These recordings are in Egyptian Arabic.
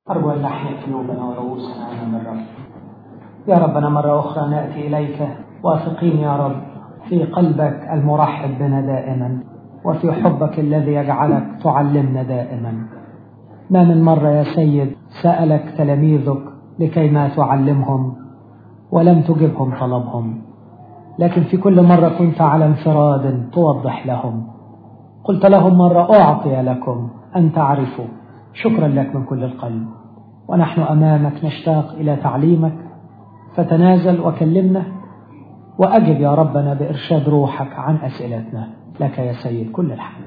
أرجو أن نحن قلوبنا ورؤوسنا أمام الرب يا ربنا مرة أخرى نأتي إليك واثقين يا رب في قلبك المرحب بنا دائما وفي حبك الذي يجعلك تعلمنا دائما ما من مرة يا سيد سألك تلاميذك لكي ما تعلمهم ولم تجبهم طلبهم لكن في كل مرة كنت على انفراد توضح لهم قلت لهم مرة أعطي لكم أن تعرفوا شكرا لك من كل القلب ونحن أمامك نشتاق إلى تعليمك فتنازل وكلمنا وأجب يا ربنا بإرشاد روحك عن أسئلتنا لك يا سيد كل الحمد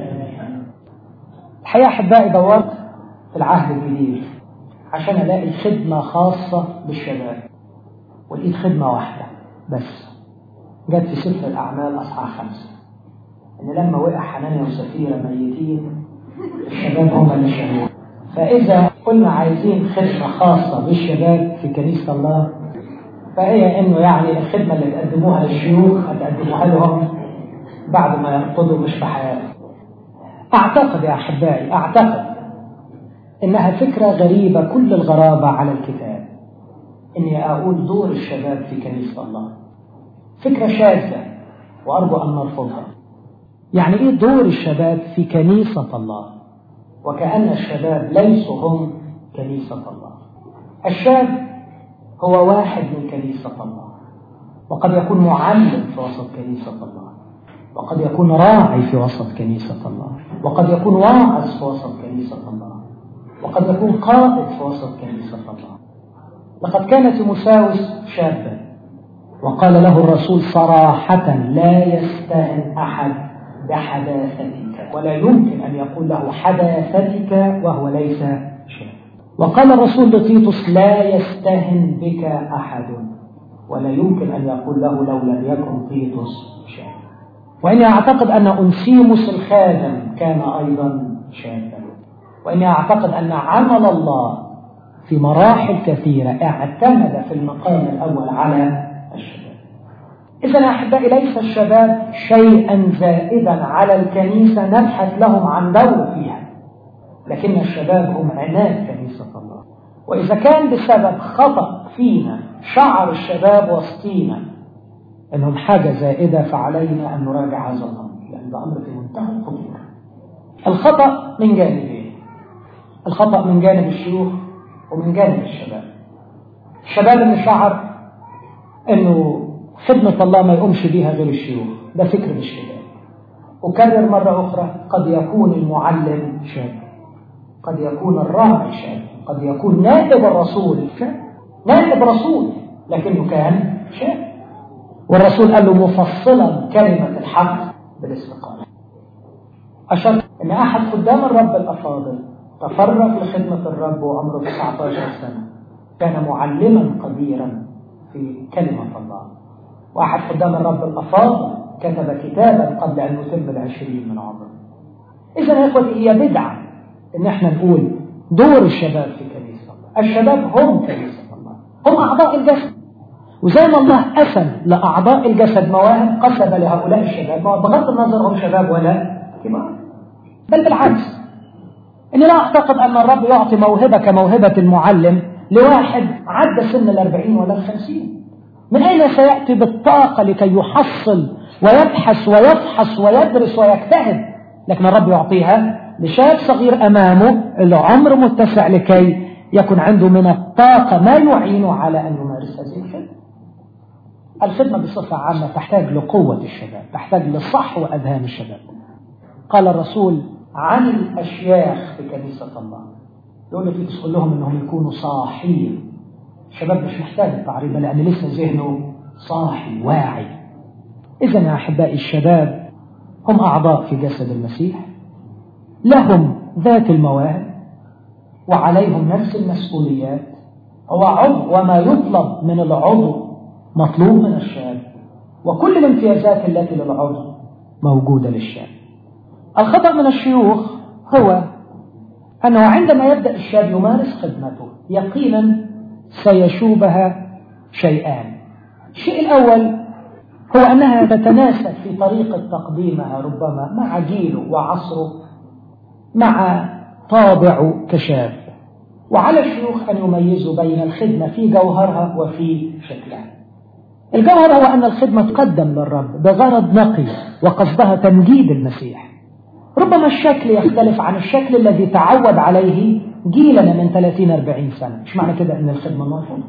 الحقيقة أحبائي دورت في العهد الجديد عشان ألاقي خدمة خاصة بالشباب ولقيت خدمة واحدة بس جت في سفر الأعمال أصحاح خمسة إن لما وقع حنانيا وسفيرة ميتين الشباب هم اللي شالوه فإذا قلنا عايزين خدمة خاصة بالشباب في كنيسة الله فهي إنه يعني الخدمة اللي تقدموها للشيوخ هتقدموها لهم بعد ما يرقدوا مش في حياتهم أعتقد يا أحبائي أعتقد إنها فكرة غريبة كل الغرابة على الكتاب إني أقول دور الشباب في كنيسة الله فكرة شاذة وأرجو أن نرفضها يعني إيه دور الشباب في كنيسة الله وكأن الشباب ليسوا هم كنيسة الله الشاب هو واحد من كنيسة الله وقد يكون معلم في وسط كنيسة الله وقد يكون راعي في وسط كنيسة الله وقد يكون واعظ في وسط كنيسة الله وقد يكون قائد في وسط كنيسة الله لقد كان تيموساوس شابا وقال له الرسول صراحة لا يستهن أحد بحداثتك ولا يمكن أن يقول له حداثتك وهو ليس شاب وقال الرسول لتيتوس لا يستهن بك أحد ولا يمكن أن يقول له لو لم يكن تيتوس شاب وإني أعتقد أن أنسيموس الخادم كان أيضا شابا وإني أعتقد أن عمل الله في مراحل كثيرة اعتمد في المقام الأول على الشباب إذا يا أحبائي ليس الشباب شيئا زائدا على الكنيسة نبحث لهم عن دور فيها لكن الشباب هم عناد كنيسة الله وإذا كان بسبب خطأ فينا شعر الشباب وسطينا أنهم حاجة زائدة فعلينا أن نراجع هذا الأمر لأن ده أمر في منتهى الخطورة الخطأ من جانبين الخطأ من جانب الشيوخ ومن جانب الشباب الشباب اللي شعر أنه خدمة الله ما يقومش بيها غير الشيوخ ده فكر الشباب أكرر مرة أخرى قد يكون المعلم شاب قد يكون الراعي شاب قد يكون نائب الرسول شاب نائب رسول لكنه كان شاب والرسول قال له مفصلا كلمة الحق بالاستقامة أشرت أن أحد خدام الرب الأفاضل تفرغ لخدمة الرب وعمره 19 سنة كان معلما قديرا في كلمة الله واحد خدام الرب الأفاضل كتب كتابا قبل أن يتم العشرين من عمره إذا يا إخوتي هي بدعة إن إحنا نقول دور الشباب في كنيسة الله الشباب هم كنيسة الله هم أعضاء الجسد وزي ما الله قسم لأعضاء الجسد مواهب قسم لهؤلاء الشباب بغض النظر هم شباب ولا كبار بل بالعكس إني لا أعتقد أن الرب يعطي موهبة كموهبة المعلم لواحد عدى سن الأربعين ولا الخمسين من أين سيأتي بالطاقة لكي يحصل ويبحث ويفحص ويدرس ويجتهد لكن الرب يعطيها لشاب صغير أمامه العمر متسع لكي يكون عنده من الطاقة ما يعينه على أن يمارس هذه الخدمة الخدمة بصفة عامة تحتاج لقوة الشباب تحتاج لصحو أذهان الشباب قال الرسول عن الأشياخ في كنيسة الله يقول لك تقول لهم أنهم يكونوا صاحيين الشباب مش محتاج التعريض لأن لسه ذهنه صاحي واعي إذا يا أحبائي الشباب هم أعضاء في جسد المسيح لهم ذات المواهب وعليهم نفس المسؤوليات هو عضو وما يطلب من العضو مطلوب من الشاب وكل الامتيازات التي للعضو موجودة للشاب الخطأ من الشيوخ هو أنه عندما يبدأ الشاب يمارس خدمته يقينا سيشوبها شيئان الشيء الأول هو أنها تتناسب في طريقة تقديمها ربما مع جيله وعصره مع طابعه كشاب وعلى الشيوخ أن يميزوا بين الخدمة في جوهرها وفي شكلها الجوهر هو أن الخدمة تقدم للرب بغرض نقي وقصدها تمجيد المسيح ربما الشكل يختلف عن الشكل الذي تعود عليه جيلنا من 30-40 سنة مش معنى كده أن الخدمة مرفوضة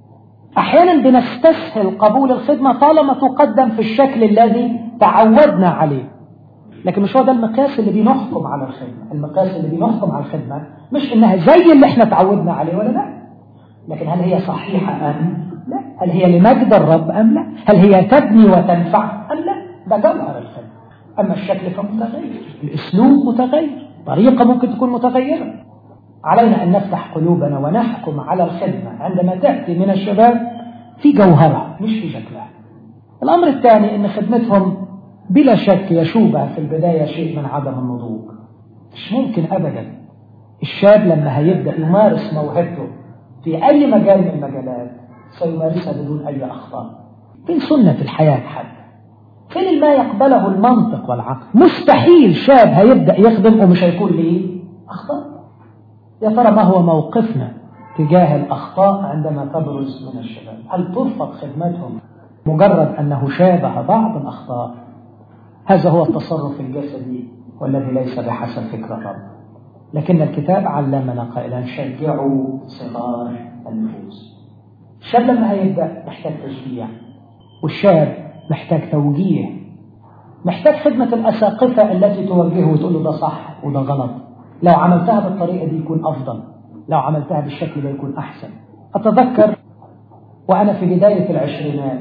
أحيانا بنستسهل قبول الخدمة طالما تقدم في الشكل الذي تعودنا عليه لكن مش هو ده المقياس اللي بنحكم على الخدمة المقياس اللي بنحكم على الخدمة مش إنها زي اللي احنا تعودنا عليه ولا لا لكن هل هي صحيحة أم لا هل هي لمجد الرب أم لا هل هي تبني وتنفع أم لا ده جوهر الخدمة أما الشكل فمتغير الأسلوب متغير طريقة ممكن تكون متغيرة علينا أن نفتح قلوبنا ونحكم على الخدمة عندما تأتي من الشباب في جوهرها مش في شكلها الأمر الثاني أن خدمتهم بلا شك يشوبها في البداية شيء من عدم النضوج مش ممكن أبدا الشاب لما هيبدأ يمارس موهبته في أي مجال من المجالات سيمارسها بدون أي أخطاء فين سنة الحياة حتى فين ما يقبله المنطق والعقل مستحيل شاب هيبدأ يخدم ومش هيكون ليه أخطاء يا ترى ما هو موقفنا تجاه الأخطاء عندما تبرز من الشباب هل ترفض خدمتهم مجرد أنه شابه بعض الأخطاء هذا هو التصرف الجسدي والذي ليس بحسب فكر الرب لكن الكتاب علمنا قائلا شجعوا صغار النفوس الشاب لما هيبدأ محتاج تشجيع والشاب محتاج توجيه محتاج خدمة الأساقفة التي توجهه وتقول له ده صح وده غلط لو عملتها بالطريقة دي يكون أفضل لو عملتها بالشكل ده يكون أحسن أتذكر وأنا في بداية العشرينات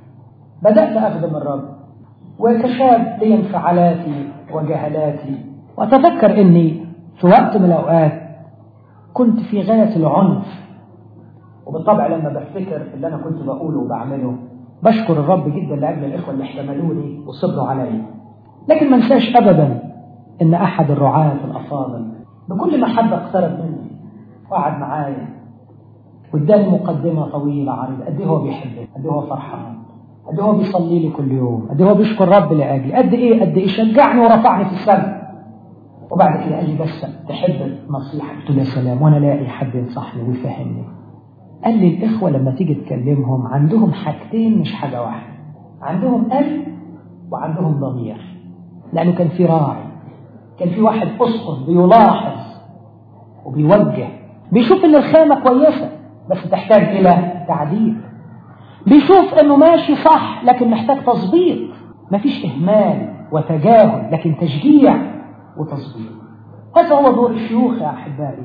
بدأت أخدم الرب وكشاب لي انفعالاتي وجهلاتي وأتذكر أني في وقت من الأوقات كنت في غاية العنف وبالطبع لما بفتكر اللي أنا كنت بقوله وبعمله بشكر الرب جدا لأجل الإخوة اللي احتملوني وصبروا علي لكن ما انساش أبدا إن أحد الرعاة الأفاضل بكل محبة اقترب مني وقعد معايا واداني مقدمة طويلة عريضة قد إيه هو بيحبني قد إيه هو فرحان قد إيه هو بيصلي لي كل يوم قد إيه هو بيشكر الرب لأجلي قد إيه قد إيه شجعني ورفعني في السماء وبعد كده قال لي بس تحب النصيحة قلت له يا سلام وأنا لاقي حد ينصحني ويفهمني قال لي الإخوة لما تيجي تكلمهم عندهم حاجتين مش حاجة واحدة عندهم قلب وعندهم ضمير لأنه كان في راعي كان في واحد أسقف بيلاحظ وبيوجه بيشوف إن الخامة كويسة بس تحتاج إلى تعديل بيشوف إنه ماشي صح لكن محتاج تظبيط مفيش إهمال وتجاهل لكن تشجيع وتظبيط هذا هو دور الشيوخ يا أحبائي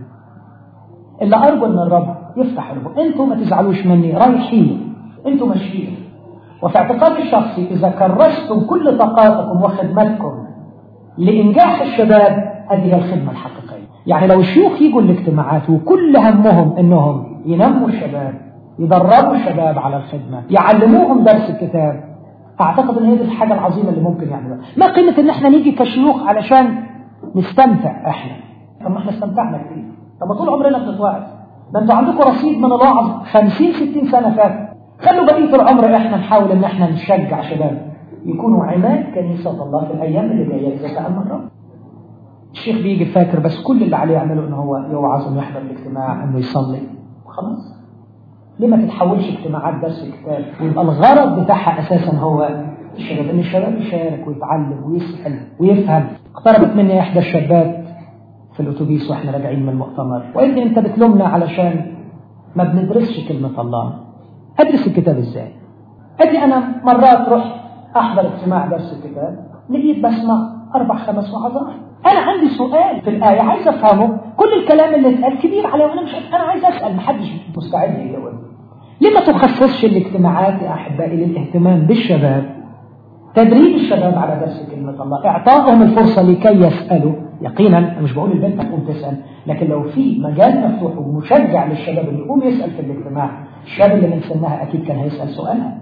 اللي أرجو أن الرب يفتح قلبه أنتم ما تزعلوش مني رايحين أنتم ماشيين وفي اعتقادي الشخصي إذا كرستم كل طاقاتكم وخدمتكم لإنجاح الشباب هذه الخدمة الحقيقية يعني لو الشيوخ يجوا الاجتماعات وكل همهم أنهم ينموا الشباب يدربوا الشباب على الخدمة يعلموهم درس الكتاب أعتقد أن هذه الحاجة العظيمة اللي ممكن يعملوها ما قيمة أن احنا نيجي كشيوخ علشان نستمتع احنا طب ما احنا استمتعنا كتير طب ما طول عمرنا بنتوعظ ده انتوا عندكم رصيد من الوعظ 50 60 سنة فاتت خلوا بقية العمر احنا نحاول ان احنا نشجع شباب يكونوا عماد كنيسة الله في الايام اللي جاية اذا تأمل الرب الشيخ بيجي فاكر بس كل اللي عليه يعمله ان هو يوعظ انه يحضر الاجتماع انه يصلي خلاص ليه ما تتحولش اجتماعات درس كتاب ويبقى الغرض بتاعها اساسا هو الشباب ان الشباب يشارك ويتعلم ويسأل ويفهم اقتربت مني احدى الشابات في الاتوبيس واحنا راجعين من المؤتمر وقال لي انت بتلومنا علشان ما بندرسش كلمة الله ادرس الكتاب ازاي قال لي انا مرات رحت احضر اجتماع درس الكتاب لقيت بسمع اربع خمس وعظات انا عندي سؤال في الايه عايز افهمه كل الكلام اللي اتقال كبير عليه وانا مش انا عايز اسال محدش مستعد يجاوب ليه ما تخصصش الاجتماعات يا احبائي للاهتمام بالشباب تدريب الشباب على درس كلمة الله إعطائهم الفرصة لكي يسألوا يقينا أنا مش بقول البنت تقوم تسأل لكن لو في مجال مفتوح ومشجع للشباب اللي يقوم يسأل في الاجتماع الشاب اللي من سنها أكيد كان هيسأل سؤالها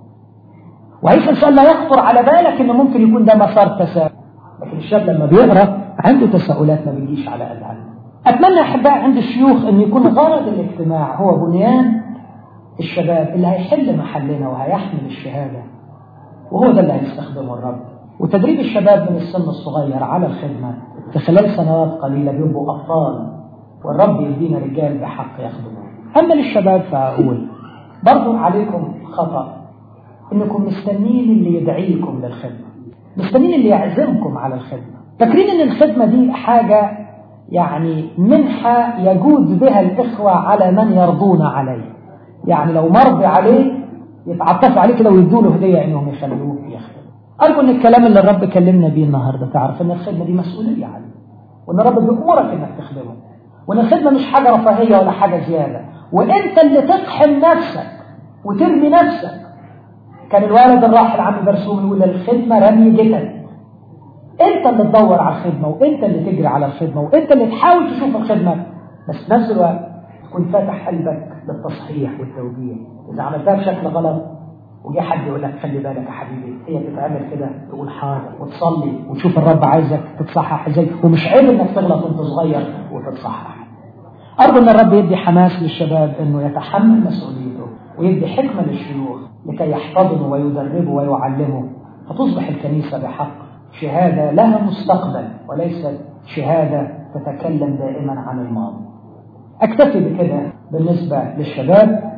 وهيسأل سؤال لا يخطر على بالك إنه ممكن يكون ده مسار تساؤل لكن الشاب لما بيقرأ عنده تساؤلات ما بيجيش على أذهان أتمنى أحبائي عند الشيوخ أن يكون غرض الاجتماع هو بنيان الشباب اللي هيحل محلنا وهيحمل الشهاده وهو ده اللي هيستخدمه الرب وتدريب الشباب من السن الصغير على الخدمة في خلال سنوات قليلة بيبقوا أبطال والرب يدينا رجال بحق يخدمون أما للشباب فأقول برضو عليكم خطأ إنكم مستنين اللي يدعيكم للخدمة مستنين اللي يعزمكم على الخدمة فاكرين إن الخدمة دي حاجة يعني منحة يجود بها الإخوة على من يرضون عليه يعني لو مرضي عليه يتعطفوا عليه كده ويدوا له هدية إنهم يخلوه يخدم أرجو إن الكلام اللي الرب كلمنا بيه النهاردة تعرف إن الخدمة دي مسؤولية عليه وإن الرب بيأمرك إنك تخدمه وإن الخدمة مش حاجة رفاهية ولا حاجة زيادة وإنت اللي تقحم نفسك وترمي نفسك كان الوالد الراحل عم برسوم يقول الخدمة رمي جسد انت اللي تدور على الخدمة وانت اللي تجري على الخدمة وانت اللي تحاول تشوف الخدمة بس في نفس الوقت تكون فاتح قلبك للتصحيح والتوجيه اذا عملتها بشكل غلط وجه حد يقول لك خلي بالك يا حبيبي هي تتعمل كده تقول حاضر وتصلي وتشوف الرب عايزك تتصحح ازاي ومش عيب انك تغلط وانت صغير وتتصحح ارجو ان الرب يدي حماس للشباب انه يتحمل مسؤوليته ويدي حكمه للشيوخ لكي يحتضنوا ويدربوا ويعلموا فتصبح الكنيسه بحق شهاده لها مستقبل وليست شهاده تتكلم دائما عن الماضي اكتفي بكده بالنسبه للشباب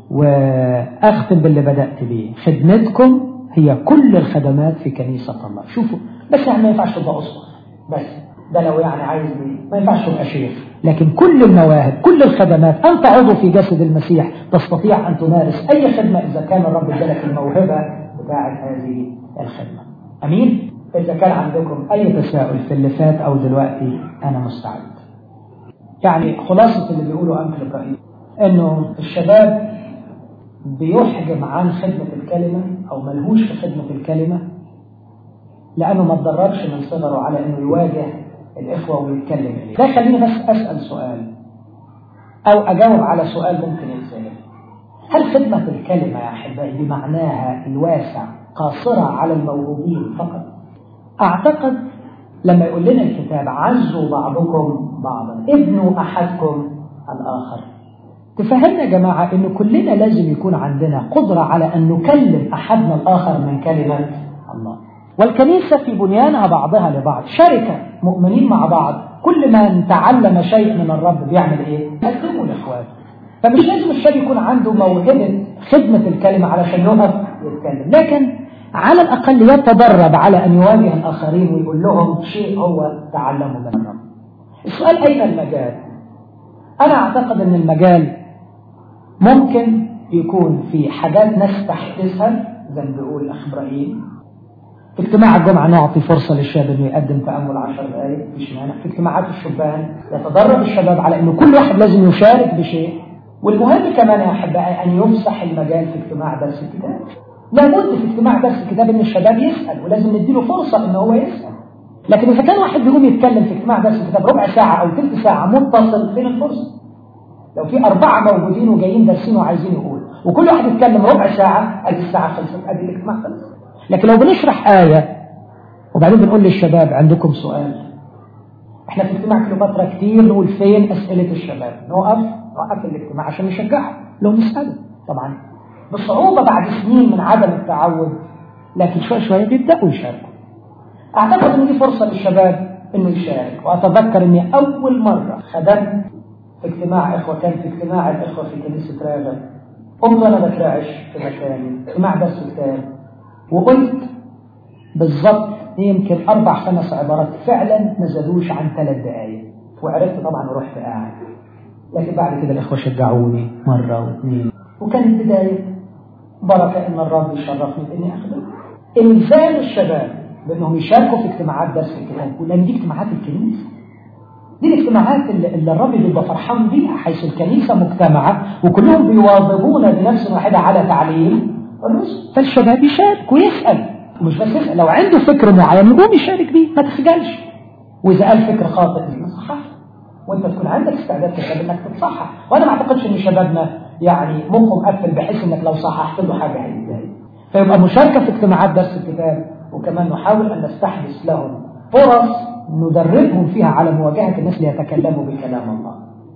واختم باللي بدات بيه خدمتكم هي كل الخدمات في كنيسه الله شوفوا بس يعني ما ينفعش تبقى اسقف بس ده لو يعني عايز ما ينفعش تبقى شيخ لكن كل المواهب كل الخدمات أنت عضو في جسد المسيح تستطيع أن تمارس أي خدمة إذا كان الرب ادالك الموهبة بتاعة هذه الخدمة أمين إذا كان عندكم أي تساؤل في اللي فات أو دلوقتي أنا مستعد يعني خلاصة اللي بيقوله أنكل إبراهيم إنه الشباب بيحجم عن خدمة الكلمة أو ملهوش في خدمة الكلمة لأنه ما تدربش من صغره على إنه يواجه الإخوة ويتكلم إليه ده خليني بس أسأل سؤال أو أجاوب على سؤال ممكن يتسأل هل خدمة الكلمة يا أحبائي بمعناها الواسع قاصرة على الموهوبين فقط أعتقد لما يقول لنا الكتاب عزوا بعضكم بعضا ابنوا أحدكم الآخر تفهمنا يا جماعة أن كلنا لازم يكون عندنا قدرة على أن نكلم أحدنا الآخر من كلمة الله والكنيسة في بنيانها بعضها لبعض شركة مؤمنين مع بعض كل من تعلم شيء من الرب بيعمل ايه يقدمه لاخواته فمش لازم الشاب يكون عنده موهبة خدمة الكلمة علشان يقف يتكلم لكن على الأقل يتدرب على أن يواجه الآخرين ويقول لهم شيء هو تعلمه من الرب السؤال أين المجال أنا أعتقد أن المجال ممكن يكون في حاجات ناس تحدثها زي ما بيقول الأخ إبراهيم في اجتماع الجمعة نعطي فرصة للشاب انه يقدم تأمل عشر دقائق مفيش مانع في اجتماعات الشبان يتدرب الشباب على انه كل واحد لازم يشارك بشيء والمهم كمان يا احبائي ان يفسح المجال في اجتماع درس الكتاب لابد في اجتماع درس الكتاب ان الشباب يسأل ولازم نديله فرصة ان هو يسأل لكن اذا كان واحد بيقوم يتكلم في اجتماع درس الكتاب ربع ساعة او ثلث ساعة متصل فين الفرصة لو في أربعة موجودين وجايين دارسين وعايزين يقولوا وكل واحد يتكلم ربع ساعة ادي الساعة خلصت ادي الاجتماع خلص لكن لو بنشرح آية وبعدين بنقول للشباب عندكم سؤال احنا في اجتماع كليوباترا كتير نقول فين اسئله الشباب نوقف نوقف الاجتماع عشان نشجعهم لو نساله طبعا بصعوبه بعد سنين من عدم التعود لكن شوي شوي بيبداوا يشاركوا اعتقد ان دي فرصه للشباب انه يشارك واتذكر اني اول مره خدمت في اجتماع اخوه كان في اجتماع الاخوه في كنيسه راغب قمت وانا بترعش في مكاني اجتماع درس كتاب وقلت بالظبط يمكن أربع خمس عبارات فعلا ما زادوش عن ثلاث دقايق وعرفت طبعا ورحت قاعد لكن بعد كده الإخوة شجعوني مرة واثنين وكانت بداية بركة إن الرب يشرفني بإني أخدم إلزام الشباب بأنهم يشاركوا في اجتماعات درس الكتاب لأن دي اجتماعات الكنيسة دي الاجتماعات اللي, اللي الرب بيبقى فرحان بيها حيث الكنيسة مجتمعة وكلهم بيواظبون بنفس واحدة على تعليم الرسل فالشباب يشارك ويسأل ومش بس يسأل لو عنده فكر معين يقوم يشارك بيه ما تخجلش وإذا قال فكر خاطئ صحح وانت تكون عندك استعداد تقبل انك تتصحح وانا ما اعتقدش ان شبابنا يعني مخه مقفل بحيث انك لو صححت له حاجه هيتضايق فيبقى مشاركه في اجتماعات درس الكتاب وكمان نحاول ان نستحدث لهم فرص ندربهم فيها على مواجهه الناس ليتكلموا بكلام الله.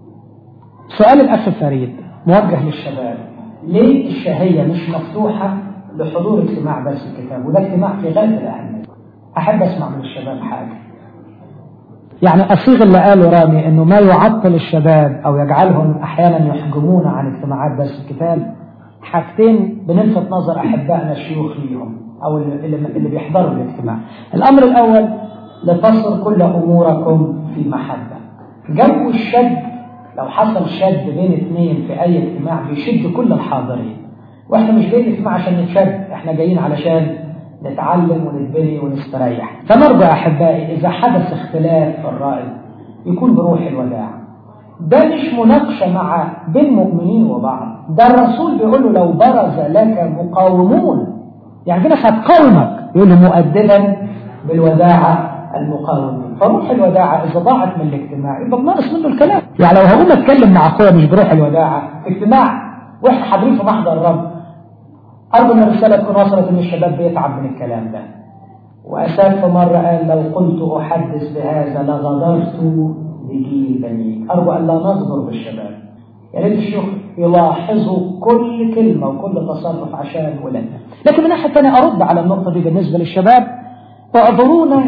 سؤال الاخ فريد موجه للشباب ليه الشهيه مش مفتوحه لحضور اجتماع درس الكتاب وده اجتماع في غايه الاهميه. احب اسمع من الشباب حاجه. يعني أصيغ اللي قاله رامي أنه ما يعطل الشباب أو يجعلهم أحيانا يحجمون عن اجتماعات درس الكتاب حاجتين بنلفت نظر أحبائنا الشيوخ ليهم أو اللي, اللي بيحضروا الاجتماع الأمر الأول لتصل كل أموركم في محبة جو الشد لو حصل شد بين اثنين في أي اجتماع بيشد كل الحاضرين واحنا مش جايين اجتماع عشان نتشد احنا جايين علشان نتعلم ونتبني ونستريح فنرجو أحبائي إذا حدث اختلاف في الرأي يكون بروح الوداع ده مش مناقشة مع بين مؤمنين وبعض ده الرسول بيقول له لو برز لك مقاومون يعني في ناس هتقاومك يقول له مؤدبا بالوداعة المقاومين فروح الوداعة إذا ضاعت من الاجتماع يبقى بنقص منه الكلام يعني لو هقوم أتكلم مع أخويا مش بروح الوداعة في اجتماع واحنا حاضرين في محضر الرب أرجو أن الرسالة تكون وصلت إن الشباب بيتعب من الكلام ده وأساف في مرة قال لو قلت أحدث بهذا لغدرت بجيل بنيك أرجو أن لا نغدر بالشباب يا ريت الشيوخ يلاحظوا كل كلمة وكل تصرف عشان ولادنا لكن من ناحية ثانية أرد على النقطة دي بالنسبة للشباب اعذرونا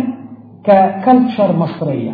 ككلتشر مصرية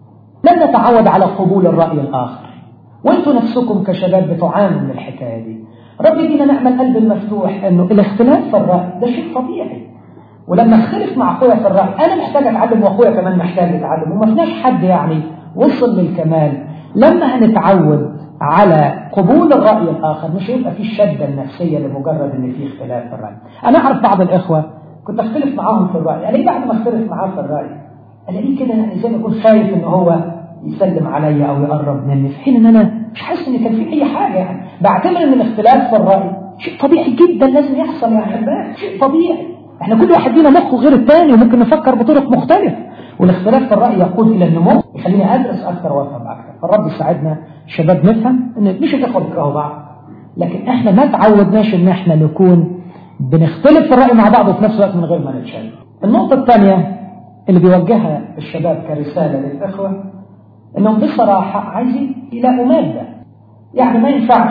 لن نتعود على قبول الرأي الآخر وانتم نفسكم كشباب بتعانوا من الحكاية دي رب يدينا نعمل قلب المفتوح انه الاختلاف في الرأي ده شيء طبيعي ولما اختلف مع اخويا في الرأي انا محتاج اتعلم واخويا كمان محتاج يتعلم وما فيناش حد يعني وصل للكمال لما هنتعود على قبول الرأي الآخر مش هيبقى في الشدة النفسية لمجرد ان في اختلاف في الرأي انا اعرف بعض الاخوة كنت اختلف معاهم في الرأي الاقيه بعد ما اختلف معاه في الرأي الاقيه كده يعني زي ما يكون خايف ان هو يسلم عليا او يقرب مني في حين ان انا مش حاسس ان كان في اي حاجه يعني بعتبر ان الاختلاف في الراي شيء طبيعي جدا لازم يحصل يا احبائي شيء طبيعي احنا كل واحد فينا مخه غير الثاني وممكن نفكر بطرق مختلفه والاختلاف في الراي يقود الى النمو يخليني ادرس اكثر وافهم اكثر فالرب يساعدنا الشباب نفهم ان مش الاخوه بيكرهوا بعض لكن احنا ما تعودناش ان احنا نكون بنختلف في الراي مع بعض وفي نفس الوقت من غير ما نتشابه النقطه الثانيه اللي بيوجهها الشباب كرساله للاخوه انهم بصراحة عايزين يلاقوا مادة يعني ما ينفعش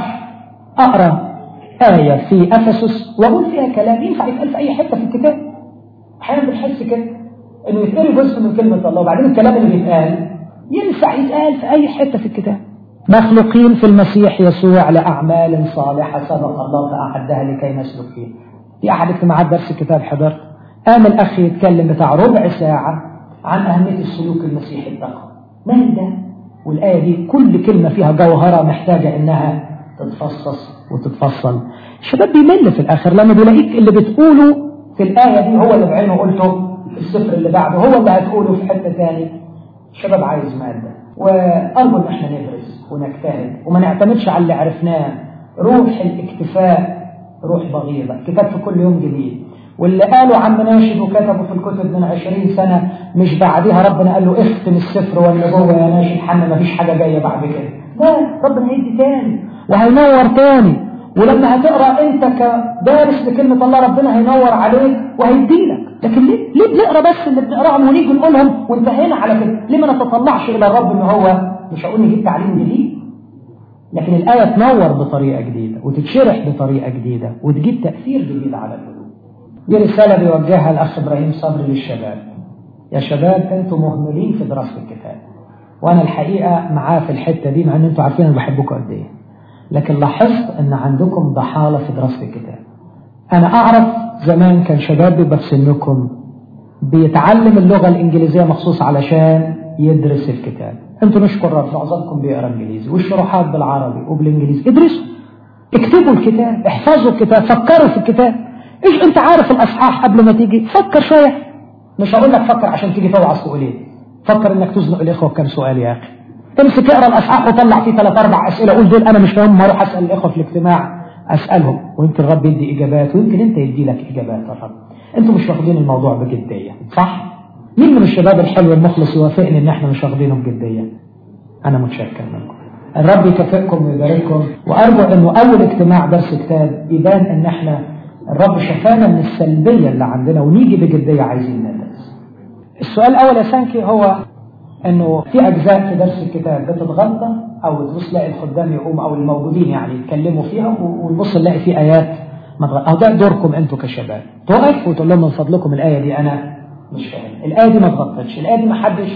اقرا آية في أفسس وأقول فيها كلام ينفع يتقال في أي حتة في الكتاب أحيانا بنحس كده إنه يتقري جزء من كلمة الله وبعدين الكلام اللي بيتقال ينفع يتقال في أي حتة في الكتاب مخلوقين في المسيح يسوع لأعمال صالحة سبق الله فأعدها لكي نسلك فيه في أحد اجتماعات درس الكتاب حضرت قام الأخ يتكلم بتاع ربع ساعة عن أهمية السلوك المسيحي التقوى مال ده والآية دي كل كلمة فيها جوهرة محتاجة إنها تتفصص وتتفصل الشباب بيمل في الآخر لما بيلاقيك اللي بتقوله في الآية دي هو اللي بعينه قلته في السفر اللي بعده هو اللي هتقوله في حتة تاني الشباب عايز مادة وأرجو إن احنا ندرس ونجتهد وما نعتمدش على اللي عرفناه روح الاكتفاء روح بغيضة كتاب في كل يوم جديد واللي قالوا عم ناشد وكتبوا في الكتب من عشرين سنة مش بعدها ربنا قال له اختم السفر والنبوة يا ناشد حنا ما فيش حاجة جاية بعد كده لا ربنا هيدي تاني وهينور تاني ولما هتقرا انت كدارس لكلمة الله ربنا هينور عليك وهيديلك لكن ليه ليه بنقرا بس اللي بنقراهم ونيجي نقولهم وانتهينا على كده ليه ما نتطلعش الى الرب ان هو مش هقول نجيب تعليم جديد لكن الآية تنور بطريقة جديدة وتتشرح بطريقة جديدة وتجيب تأثير جديد على القلوب دي رسالة بيوجهها الأخ إبراهيم صبري للشباب يا شباب أنتم مهملين في دراسة الكتاب وأنا الحقيقة معاه في الحتة دي مع أن أنتم عارفين أنا بحبكم قد إيه لكن لاحظت أن عندكم ضحالة في دراسة الكتاب أنا أعرف زمان كان شباب بيبقى في سنكم بيتعلم اللغة الإنجليزية مخصوص علشان يدرس الكتاب أنتوا نشكر رب معظمكم بيقرا إنجليزي والشروحات بالعربي وبالإنجليزي ادرسوا اكتبوا الكتاب احفظوا الكتاب فكروا في الكتاب ايش انت عارف الاصحاح قبل ما تيجي فكر شويه مش هقول لك فكر عشان تيجي توعظ سؤالين فكر انك تزنق الاخوه بكام سؤال يا اخي امسك اقرا الاصحاح وطلع فيه ثلاث اربع اسئله قول دول انا مش فاهم اروح اسال الاخوه في الاجتماع اسالهم ويمكن الرب يدي اجابات ويمكن انت يدي لك اجابات الرب انتوا مش واخدين الموضوع بجديه صح مين من الشباب الحلو المخلص يوافقني ان احنا مش واخدينه بجديه انا متشكر منكم الرب يكافئكم ويبارككم وارجو انه اول اجتماع درس كتاب يبان ان احنا الرب شفانا من السلبيه اللي عندنا ونيجي بجديه عايزين ندرس السؤال الاول يا سانكي هو انه في اجزاء في درس الكتاب بتتغطى او تبص تلاقي الخدام يقوم او الموجودين يعني يتكلموا فيها ونبص نلاقي في ايات ما او ده دوركم انتوا كشباب تقف وتقول لهم من فضلكم الايه دي انا مش فاهم الايه دي ما اتغطتش الايه دي ما حدش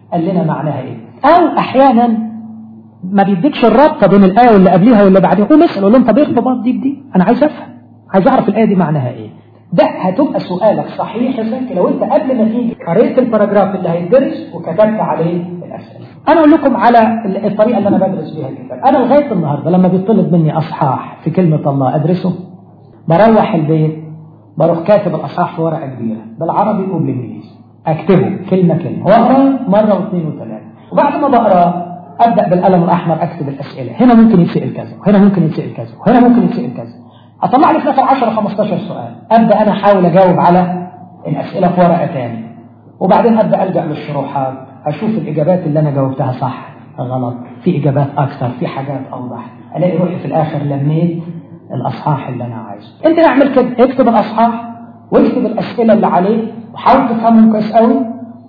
قال لنا معناها ايه او احيانا ما بيديكش الرابطه بين الايه واللي قبليها واللي بعديها قوم اسال قول لهم طب ايه ارتباط دي بدي انا عايز افهم عايز اعرف الايه دي معناها ايه ده هتبقى سؤالك صحيح يا سنك لو انت قبل ما تيجي قريت الباراجراف اللي هيدرس وكتبت عليه الاسئله انا اقول لكم على الطريقه اللي انا بدرس بيها الكتاب انا لغايه النهارده لما بيطلب مني اصحاح في كلمه الله ادرسه بروح البيت بروح كاتب الاصحاح في ورقه كبيره بالعربي وبالانجليزي اكتبه كلمه كلمه واقرا مره واثنين وثلاثه وبعد ما بقرا ابدا بالقلم الاحمر اكتب الاسئله هنا ممكن يتسال كذا وهنا ممكن يتسال كذا وهنا ممكن يتسال كذا اطلع لي في الاخر 10 15 سؤال ابدا انا احاول اجاوب على الاسئله في ورقه ثانيه وبعدين ابدا الجا للشروحات اشوف الاجابات اللي انا جاوبتها صح غلط في اجابات اكثر في حاجات اوضح الاقي روحي في الاخر لميت الاصحاح اللي انا عايزه انت اعمل كده اكتب الاصحاح واكتب الاسئله اللي عليه وحاول تفهمهم كويس قوي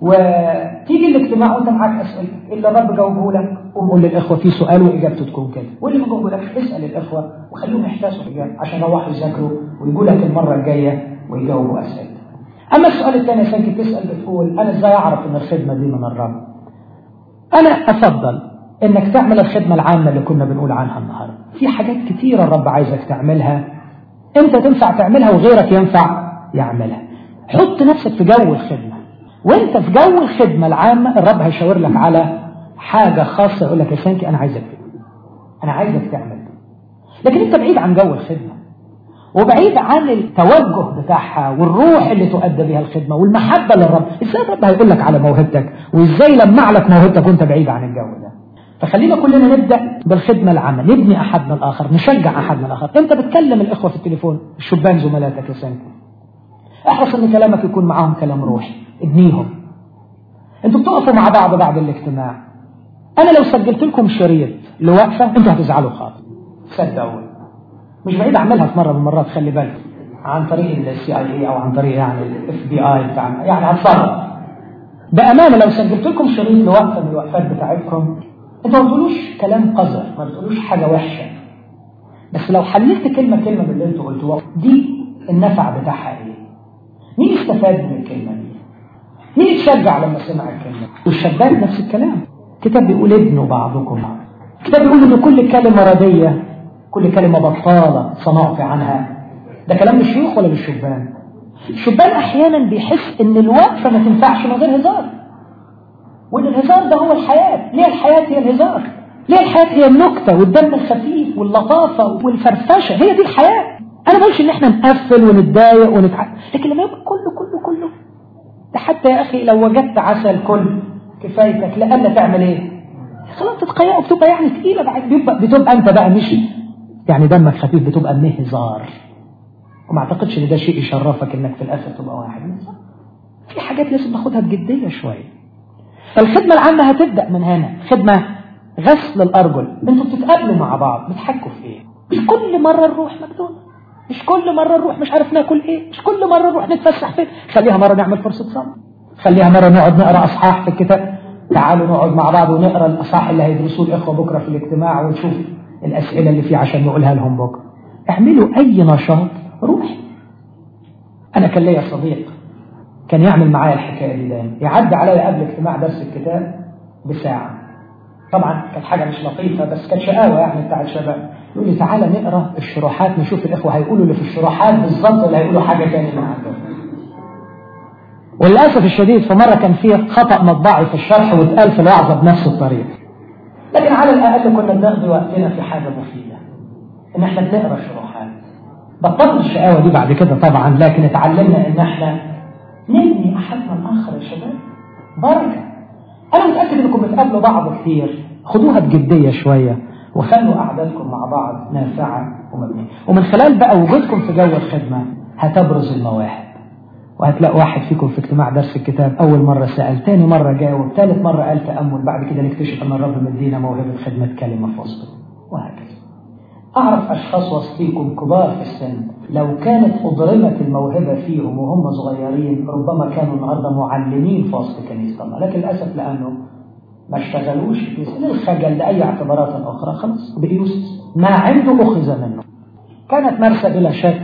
وتيجي الاجتماع وانت معاك اسئله اللي الرب جاوبه لك قوم قول للاخوه في سؤال واجابته تكون كده واللي ما جاوبولكش اسال الاخوه وخليهم يحتاسوا الاجابه عشان يروحوا يذاكروا ويجوا لك المره الجايه ويجاوبوا اسئله اما السؤال الثاني عشان كنت تسال بتقول انا ازاي اعرف ان الخدمه دي من الرب انا افضل انك تعمل الخدمه العامه اللي كنا بنقول عنها النهارده في حاجات كتيره الرب عايزك تعملها انت تنفع تعملها وغيرك ينفع يعملها حط نفسك في جو الخدمه وانت في جو الخدمه العامه الرب هيشاور لك على حاجه خاصه يقول لك يا سانكي انا عايزك كده انا عايزك تعمل ده لكن انت بعيد عن جو الخدمه وبعيد عن التوجه بتاعها والروح اللي تؤدى بها الخدمه والمحبه للرب ازاي الرب هيقول لك على موهبتك وازاي لمع لك موهبتك وانت بعيد عن الجو ده فخلينا كلنا نبدا بالخدمه العامه نبني احدنا الاخر نشجع احدنا الاخر انت بتكلم الاخوه في التليفون الشبان زملاتك يا سانكي احرص ان كلامك يكون معاهم كلام روحي ابنيهم انتوا بتقفوا مع بعض بعد الاجتماع انا لو سجلت لكم شريط لوقفه انتوا هتزعلوا خالص صدقوني مش بعيد اعملها في مره من المرات خلي بالك عن طريق السي اي اي او عن طريق يعني الاف بي اي بتاعنا يعني هتصرف بامانه لو سجلت لكم شريط لوقفه من الوقفات بتاعتكم انتوا ما بتقولوش كلام قذر ما بتقولوش حاجه وحشه بس لو حللت كلمه كلمه من اللي انتوا قلتوها دي النفع بتاعها ايه؟ مين استفاد من الكلمه دي؟ مين اتشجع لما سمع الكلمه؟ والشباب نفس الكلام الكتاب بيقول ابنوا بعضكم بعض الكتاب بيقول ان كل كلمه رديه كل كلمه بطاله صنعت عنها ده كلام للشيوخ ولا للشبان؟ الشبان احيانا بيحس ان الوقفه ما تنفعش من غير هزار وان الهزار ده هو الحياه ليه الحياه هي الهزار ليه الحياه هي النكته والدم الخفيف واللطافه والفرفشه هي دي الحياه انا ما بقولش ان احنا نقفل ونتضايق ونتع لكن لما يبقى كله كله كله ده حتى يا اخي لو وجدت عسل كل كفايتك لألا تعمل ايه خلاص تتقيأ بتبقى يعني تقيلة بعد بتبقى, بتبقى انت بقى مش يعني دمك خفيف بتبقى من هزار وما اعتقدش ان ده شيء يشرفك انك في الاخر تبقى واحد في حاجات لازم ناخدها بجدية شوية فالخدمة العامة هتبدأ من هنا خدمة غسل الأرجل انتوا بتتقابلوا مع بعض بتحكوا في ايه مش كل مرة نروح ماكدونالدز مش كل مرة نروح مش عارف ناكل ايه مش كل مرة نروح نتفسح فين خليها مرة نعمل فرصة صلاة خليها مرة نقعد نقرأ أصحاح في الكتاب تعالوا نقعد مع بعض ونقرأ الأصحاح اللي هيدرسوه الإخوة بكرة في الاجتماع ونشوف الأسئلة اللي فيه عشان نقولها لهم بكرة اعملوا أي نشاط روحي أنا كان ليا صديق كان يعمل معايا الحكاية دي دايما يعدي عليا قبل اجتماع درس الكتاب بساعة طبعا كانت حاجة مش لطيفة بس كانت شقاوة يعني بتاعت شباب يقول لي تعالى نقرا الشروحات نشوف الإخوة هيقولوا اللي في الشروحات بالظبط ولا هيقولوا حاجة تانية من عندهم وللأسف الشديد في مرة كان فيه خطأ مطبعي في الشرح واتقال في الوعظة بنفس الطريقة لكن على الأقل كنا بنقضي وقتنا في حاجة مفيدة إن احنا بنقرا الشروحات بطلت الشقاوة دي بعد كده طبعا لكن اتعلمنا إن احنا نبني أحدنا الآخر يا شباب بركة أنا متأكد إنكم بتقابلوا بعض كتير خدوها بجدية شوية وخلوا قعداتكم مع بعض نافعة ومبنية ومن خلال بقى وجودكم في جو الخدمة هتبرز المواهب وهتلاقي واحد فيكم في اجتماع درس الكتاب أول مرة سأل تاني مرة جاوب ثالث مرة قال تأمل بعد كده نكتشف أن الرب مدينا موهبة خدمة كلمة في وسطه وهكذا أعرف أشخاص وسطيكم كبار في السن لو كانت أضرمت الموهبة فيهم وهم صغيرين ربما كانوا النهاردة معلمين في وسط كنيسة الله لكن للأسف لأنه ما اشتغلوش في الخجل لأي اعتبارات أخرى خلاص بيوسس ما عنده أخذ منه كانت مرسى بلا شك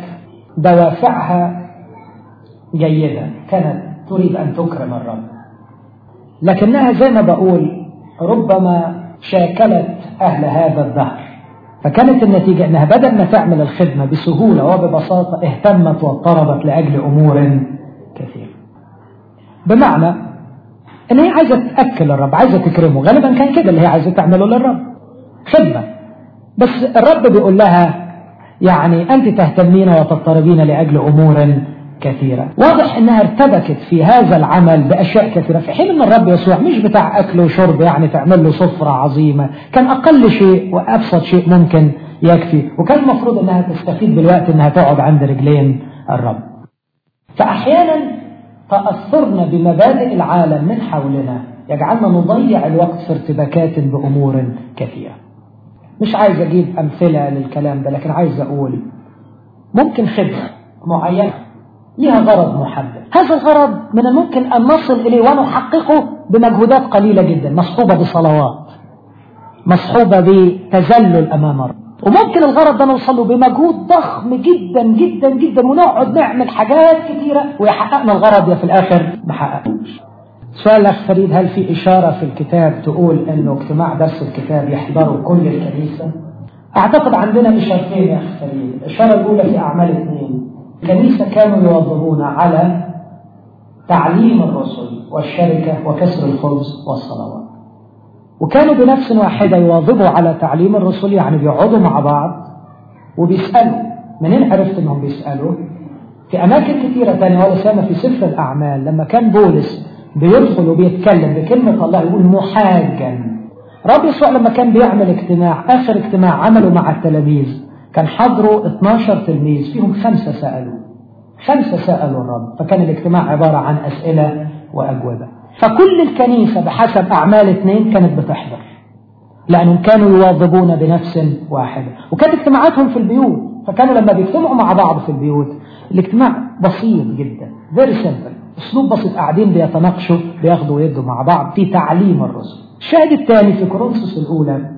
دوافعها جيدة كانت تريد أن تكرم الرب لكنها زي ما بقول ربما شاكلت أهل هذا الدهر فكانت النتيجة أنها بدل ما تعمل الخدمة بسهولة وببساطة اهتمت واضطربت لأجل أمور كثيرة بمعنى أن هي عايزة تأكل الرب عايزة تكرمه غالبا كان كده اللي هي عايزة تعمله للرب خدمة بس الرب بيقول لها يعني أنت تهتمين وتضطربين لأجل أمور كثيرة واضح أنها ارتبكت في هذا العمل بأشياء كثيرة في حين أن الرب يسوع مش بتاع أكل وشرب يعني تعمل له سفرة عظيمة كان أقل شيء وأبسط شيء ممكن يكفي وكان المفروض أنها تستفيد بالوقت أنها تقعد عند رجلين الرب فأحيانا تأثرنا بمبادئ العالم من حولنا يجعلنا نضيع الوقت في ارتباكات بأمور كثيرة مش عايز أجيب أمثلة للكلام ده لكن عايز أقول ممكن خدمة معينة لها غرض محدد هذا الغرض من الممكن أن نصل إليه ونحققه بمجهودات قليلة جدا مصحوبة بصلوات مصحوبة بتذلل أمام الرب وممكن الغرض ده نوصله بمجهود ضخم جدا جدا جدا ونقعد نعمل حاجات كتيرة ويحققنا الغرض يا في الآخر ما حققوش سؤال الأخ فريد هل في إشارة في الكتاب تقول أنه اجتماع درس الكتاب يحضره كل الكنيسة؟ أعتقد عندنا إشارتين يا أخ فريد الإشارة الأولى في أعمال اثنين الكنيسة كانوا يواظبون على تعليم الرسل والشركة وكسر الخبز والصلوات وكانوا بنفس واحدة يواظبوا على تعليم الرسل يعني بيقعدوا مع بعض وبيسألوا منين عرفت انهم بيسألوا في أماكن كثيرة تانية ولا سامة في سفر الأعمال لما كان بولس بيدخل وبيتكلم بكلمة الله يقول محاجا رب يسوع لما كان بيعمل اجتماع آخر اجتماع عمله مع التلاميذ كان حضروا 12 تلميذ فيهم خمسة سألوا خمسة سألوا الرب فكان الاجتماع عبارة عن أسئلة وأجوبة فكل الكنيسة بحسب أعمال اثنين كانت بتحضر لأنهم كانوا يواظبون بنفس واحدة وكانت اجتماعاتهم في البيوت فكانوا لما بيجتمعوا مع بعض في البيوت الاجتماع بسيط جدا very simple اسلوب بسيط قاعدين بيتناقشوا بياخدوا ويدوا مع بعض في تعليم الرسل الشاهد الثاني في كورنثوس الأولى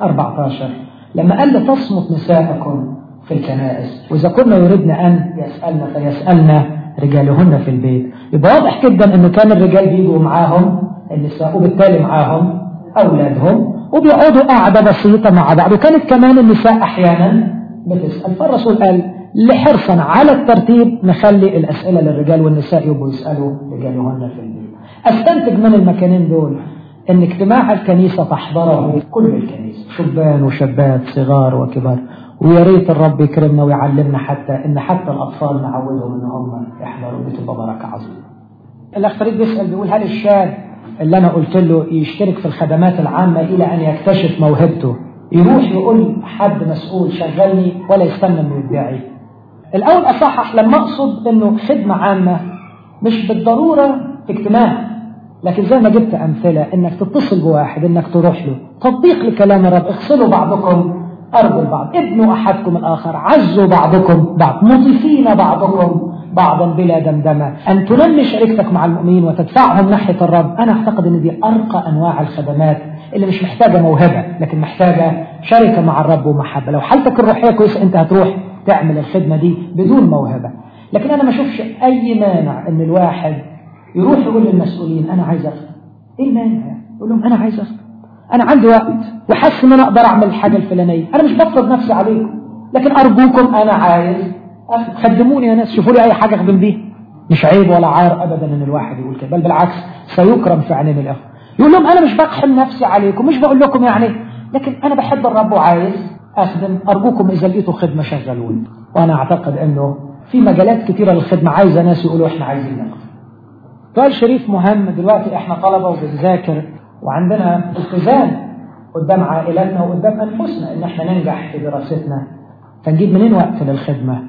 14 لما قال تصمت نساءكم في الكنائس وإذا كنا يردنا أن يسألنا فيسألنا رجالهن في البيت يبقى واضح جدا أنه كان الرجال بيجوا معاهم النساء وبالتالي معاهم أولادهم وبيقعدوا قاعدة بسيطة مع بعض وكانت كمان النساء أحيانا بتسأل فالرسول قال لحرصا على الترتيب نخلي الأسئلة للرجال والنساء يبقوا يسألوا رجالهن في البيت أستنتج من المكانين دول أن اجتماع الكنيسة تحضره كل الكنيسة شبان وشابات صغار وكبار ويا ريت الرب يكرمنا ويعلمنا حتى ان حتى الاطفال نعودهم ان هم يحضروا بتبقى بركه عظيمه. الاخ فريد بيسال بيقول هل الشاب اللي انا قلت له يشترك في الخدمات العامه الى ان يكتشف موهبته يروح يقول حد مسؤول شغلني ولا يستنى انه يدعي. الاول اصحح لما اقصد انه خدمه عامه مش بالضروره اجتماع لكن زي ما جبت امثله انك تتصل بواحد انك تروح له تطبيق لكلام الرب اغسلوا بعضكم أرجو البعض ابنوا أحدكم الآخر عزوا بعضكم بعض مضيفين بعضكم بعضا بلا دمدمة أن تنمي شركتك مع المؤمنين وتدفعهم ناحية الرب أنا أعتقد أن دي أرقى أنواع الخدمات اللي مش محتاجة موهبة لكن محتاجة شركة مع الرب ومحبة لو حالتك الروحية كويسة أنت هتروح تعمل الخدمة دي بدون موهبة لكن أنا ما أشوفش أي مانع أن الواحد يروح يقول للمسؤولين أنا عايز أخدم إيه المانع يقول لهم أنا عايز أخدم أنا عندي وقت وحاسس إن أنا أقدر أعمل الحاجة الفلانية أنا مش بفرض نفسي عليكم لكن أرجوكم أنا عايز خدموني يا ناس شوفوا لي أي حاجة أخدم بيها مش عيب ولا عار أبدا إن الواحد يقول كده بل بالعكس سيكرم في عينين الأخوة يقول لهم أنا مش بقحم نفسي عليكم مش بقول لكم يعني لكن أنا بحب الرب وعايز أخدم أرجوكم إذا لقيتوا خدمة شغلوني وأنا أعتقد إنه في مجالات كتيرة للخدمة عايزة ناس يقولوا إحنا عايزين نخدم سؤال شريف مهم دلوقتي إحنا طلبة وبنذاكر وعندنا التزام قدام عائلاتنا وقدام أنفسنا إن إحنا ننجح في دراستنا فنجيب منين وقت للخدمة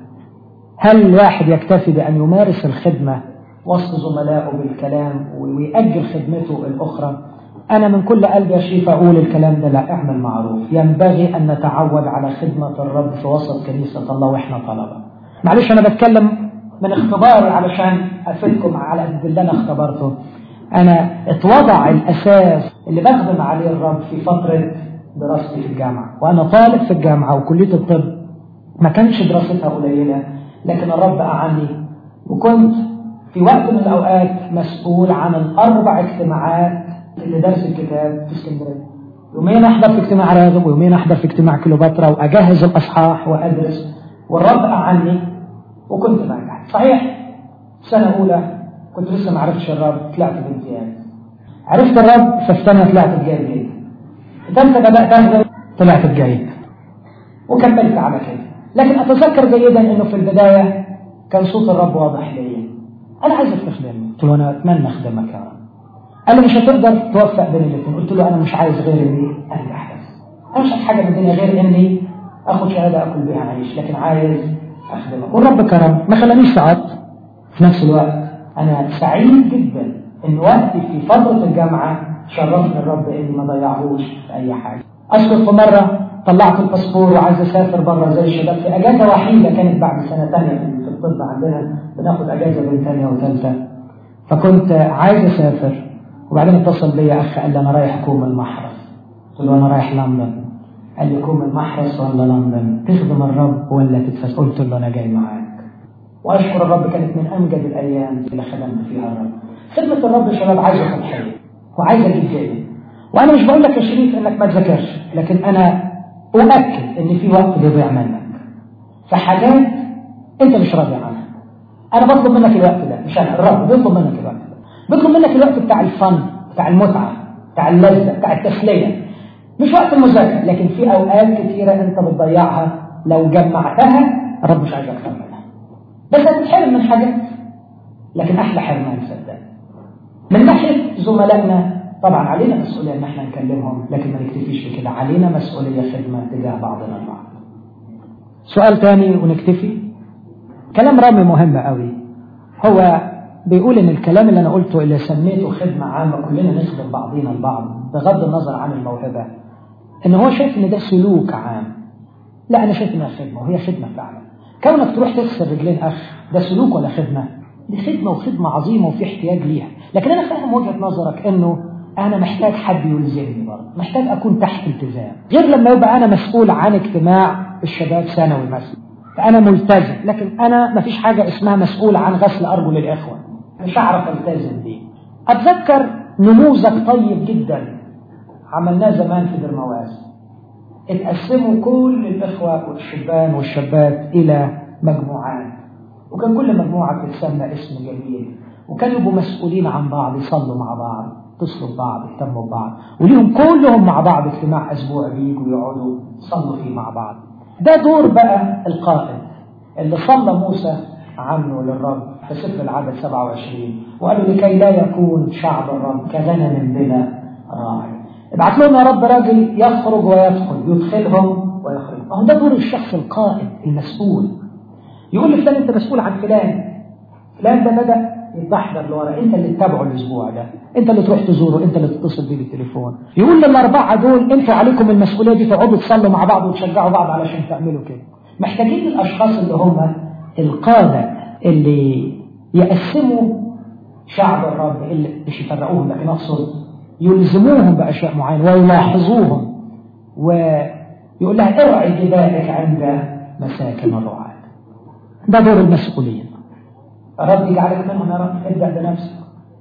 هل الواحد يكتفي بأن يمارس الخدمة وسط زملائه بالكلام ويأجل خدمته الأخرى أنا من كل قلبي يا شريف أقول الكلام ده لا اعمل معروف ينبغي أن نتعود على خدمة الرب في وسط كنيسة الله وإحنا طلبة معلش أنا بتكلم من اختباري علشان أفيدكم على قد اللي أنا اختبرته أنا اتوضع الأساس اللي بخدم عليه الرب في فترة دراستي في الجامعة وأنا طالب في الجامعة وكلية الطب ما كانش دراستها قليلة لكن الرب أعني وكنت في وقت من الأوقات مسؤول عن الأربع اجتماعات اللي درس الكتاب في اسكندرية يومين أحضر في اجتماع راغب ويومين أحضر في اجتماع كليوباترا وأجهز الأصحاح وأدرس والرب عني وكنت بنجح صحيح سنة أولى كنت لسه ما عرفتش الرب طلعت بامتياز عرفت الرب في السنة طلعت بجيد جيد ثالثة بدأت أخدم طلعت بجيد وكملت على كده لكن أتذكر جيدا أنه في البداية كان صوت الرب واضح لي أنا عايزك تخدمني قلت له أنا أتمنى أخدمك يا رب قال لي مش هتقدر توفق بين الاثنين قلت له أنا مش عايز غير إني أنجح بس أنا مش عايز حاجة من الدنيا غير إني آخد شهادة أكل بيها عيش لكن عايز أخدمك والرب كرم ما خلانيش ساعات في نفس الوقت أنا سعيد جدا إن وقتي في فترة الجامعة شرفني الرب إني ما ضيعهوش في أي حاجة أذكر في مرة طلعت الباسبور وعايز أسافر بره زي الشباب في أجازة وحيدة كانت بعد سنة ثانية في الطب عندنا بناخد أجازة بين ثانية وثالثة فكنت عايز أسافر وبعدين اتصل بيا أخ قال لي أنا رايح كوم المحرس قلت له أنا رايح لندن قال لي كوم المحرس ولا لندن تخدم الرب ولا تتفس قلت له أنا جاي معاك وأشكر الرب كانت من أمجد الأيام اللي خدمت فيها الرب خدمة الرب يا شباب عايزة تضحية وعايزة جدية وأنا مش بقول لك يا شريف إنك ما تذاكرش لكن أنا أؤكد إن في وقت بيضيع منك في حاجات أنت مش راضي عنها أنا بطلب منك الوقت ده مش أنا الرب بيطلب منك الوقت ده بيطلب منك الوقت بتاع الفن بتاع المتعة بتاع اللذة بتاع التسلية مش وقت المذاكرة لكن في أوقات كثيرة أنت بتضيعها لو جمعتها الرب مش عايزك تعملها بس هتتحرم من حاجات لكن أحلى حرمان صدق من ناحية زملائنا طبعا علينا مسؤولية ان احنا نكلمهم لكن ما نكتفيش بكده علينا مسؤولية خدمة تجاه بعضنا البعض سؤال تاني ونكتفي كلام رامي مهم قوي هو بيقول ان الكلام اللي انا قلته اللي سميته خدمة عامة كلنا نخدم بعضنا البعض بغض النظر عن الموهبة ان هو شايف ان ده سلوك عام لا انا شايف انها خدمة وهي خدمة فعلا كونك تروح تغسل رجلين اخ ده سلوك ولا خدمة دي خدمة وخدمة عظيمة وفي احتياج ليها لكن انا فاهم وجهة نظرك انه انا محتاج حد يلزمني برضه محتاج اكون تحت التزام غير لما يبقى انا مسؤول عن اجتماع الشباب ثانوي مثلا فانا ملتزم لكن انا ما فيش حاجه اسمها مسؤول عن غسل ارجل الاخوه مش هعرف التزم دي اتذكر نموذج طيب جدا عملناه زمان في درمواز اتقسموا كل الاخوه والشبان والشابات الى مجموعات وكان كل مجموعه بتتسمى اسم جميل وكانوا يبقوا مسؤولين عن بعض يصلوا مع بعض اتصلوا ببعض اهتموا ببعض وليهم كلهم مع بعض اجتماع اسبوع بيجوا يقعدوا يصلوا فيه مع بعض ده دور بقى القائد اللي صلى موسى عنه للرب في سفر العدد 27 وقالوا لكي لا يكون شعب الرب كغنم بلا راعي ابعت لهم يا رب راجل يخرج ويدخل يدخلهم ويخرج ما هو ده دور الشخص القائد المسؤول يقول لفلان انت مسؤول عن فلان فلان ده بدا يتبحضر لورا انت اللي تتابعه الاسبوع ده انت اللي تروح تزوره انت اللي تتصل بيه بالتليفون يقول للاربعه دول انتوا عليكم المسؤوليه دي تقعدوا تصلوا مع بعض وتشجعوا بعض علشان تعملوا كده محتاجين الاشخاص اللي هم القاده اللي يقسموا شعب الرب اللي مش يفرقوهم لكن اقصد يلزموهم باشياء معينه ويلاحظوهم ويقول لها ارعي جبالك عند مساكن الرعاة ده دور المسؤولين رب يجعلك منهم يا رب ابدأ بنفسك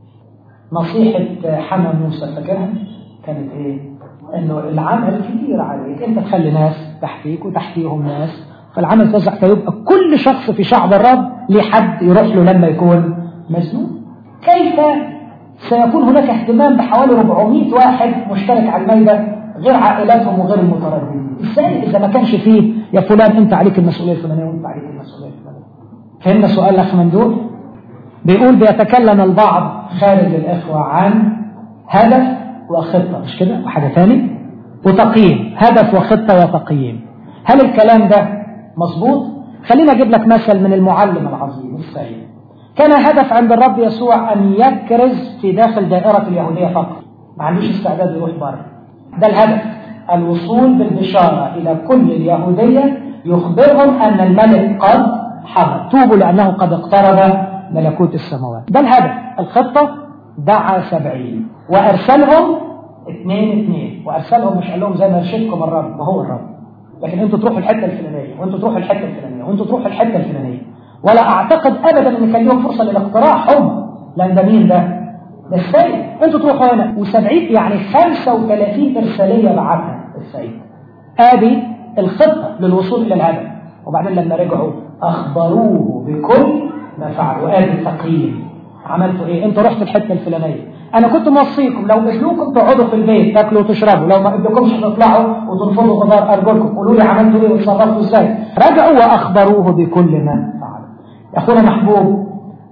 نصيحة حنا موسى فاكرها كانت ايه انه العمل كبير عليك انت تخلي ناس تحتيك وتحتيهم ناس فالعمل توزع فيبقى كل شخص في شعب الرب ليه حد يروح له لما يكون مزنوق كيف سيكون هناك اهتمام بحوالي 400 واحد مشترك على الميدة غير عائلاتهم وغير المترددين ازاي اذا ما كانش فيه يا فلان انت عليك المسؤوليه الفلانيه وانت عليك المسؤوليه الفلانيه فهمنا سؤال الاخ مندوب بيقول بيتكلم البعض خارج الإخوة عن هدف وخطة مش كده وحاجة ثاني وتقييم هدف وخطة وتقييم هل الكلام ده مظبوط خلينا أجيب لك مثل من المعلم العظيم السيد كان هدف عند الرب يسوع أن يكرز في داخل دائرة اليهودية فقط ما عندوش استعداد يروح بره ده الهدف الوصول بالبشارة إلى كل اليهودية يخبرهم أن الملك قد حضر توبوا لأنه قد اقترب ملكوت السماوات ده الهدف الخطة دعا سبعين وأرسلهم اثنين اثنين وأرسلهم مش قال لهم زي ما يرشدكم الرب ما هو الرب لكن انتوا تروحوا الحتة الفلانية وانتوا تروحوا الحتة الفلانية وانتوا تروحوا الحتة الفلانية ولا أعتقد أبدا أن كان لهم فرصة للاقتراح هم لأن ده مين ده؟ ده السيد أنتوا تروحوا هنا و70 يعني 35 إرسالية بعتها السيد آدي الخطة للوصول إلى الهدف وبعدين لما رجعوا أخبروه بكل ما فعلوا آدي التقييم عملتوا إيه؟ أنتوا رحتوا الحتة الفلانية أنا كنت موصيكم لو إذنكم تقعدوا في البيت تاكلوا وتشربوا لو ما بدكمش تطلعوا وتنفضوا غبار أرجلكم قولوا لي عملتوا إيه وتصرفتوا إزاي رجعوا وأخبروه بكل ما فعلوا يا أخونا محبوب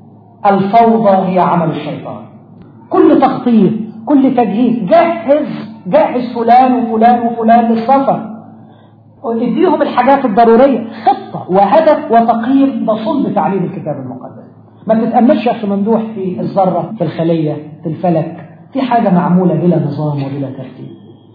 الفوضى هي عمل الشيطان كل تخطيط كل تجهيز جهز جهز فلان وفلان وفلان للسفر اديهم الحاجات الضرورية خطة وهدف وتقييم ده صلب تعليم الكتاب المقدس ما تتأملش يا أخي ممدوح في الذرة في الخلية في الفلك في حاجة معمولة بلا نظام وبلا ترتيب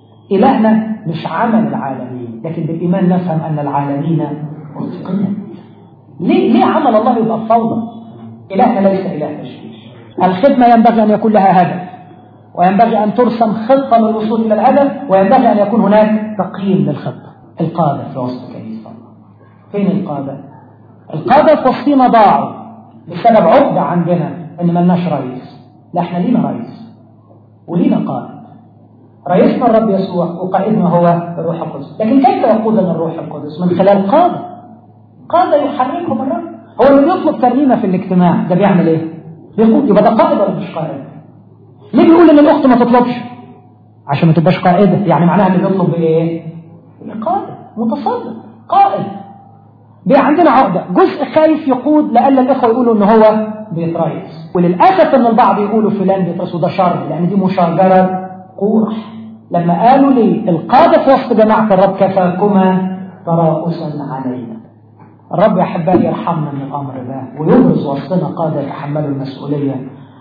إلهنا مش عمل العالمين لكن بالإيمان نفهم أن العالمين أتقنت ليه, ليه عمل الله يبقى فوضى إلهنا ليس إله تشويش الخدمة ينبغي أن يكون لها هدف وينبغي أن ترسم خطة للوصول إلى الهدف وينبغي أن يكون هناك تقييم للخطة القادة في وسط كنيسة الله فين القادة؟ القادة في وسطنا ضاعوا بسبب عقدة عندنا إن ملناش رئيس لا احنا لينا رئيس ولينا قائد رئيسنا الرب يسوع وقائدنا هو الروح القدس لكن كيف يقودنا الروح القدس من خلال قادة قادة يحركهم الرب هو اللي بيطلب ترنيمة في الاجتماع ده بيعمل ايه بيقول يبقى ده قائد ولا مش قائد ليه بيقول ان الاخت ما تطلبش عشان ما تبقاش قائدة يعني معناها اللي بيطلب بايه قائد متصدر قائد بي عندنا عقدة جزء خايف يقود لألا الإخوة يقولوا إن هو بيتريس وللأسف إن البعض يقولوا فلان بيتريس وده شر لأن دي مشاجرة قورح لما قالوا لي القادة في وسط جماعة الرب كفاكما تراؤسا علينا الرب يا أحبائي يرحمنا من الأمر ده ويبرز وسطنا قادة يتحملوا المسؤولية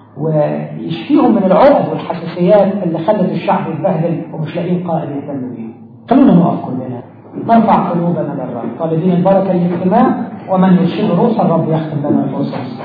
ويشفيهم من العقد والحساسيات اللي خلت الشعب يتبهدل ومش لاقيين قائد يهتم بيه خلونا نقف كلنا نرفع قلوبنا للرب طالبين البركة للاجتماع ومن يرشد روح الرب يختم لنا الفرصة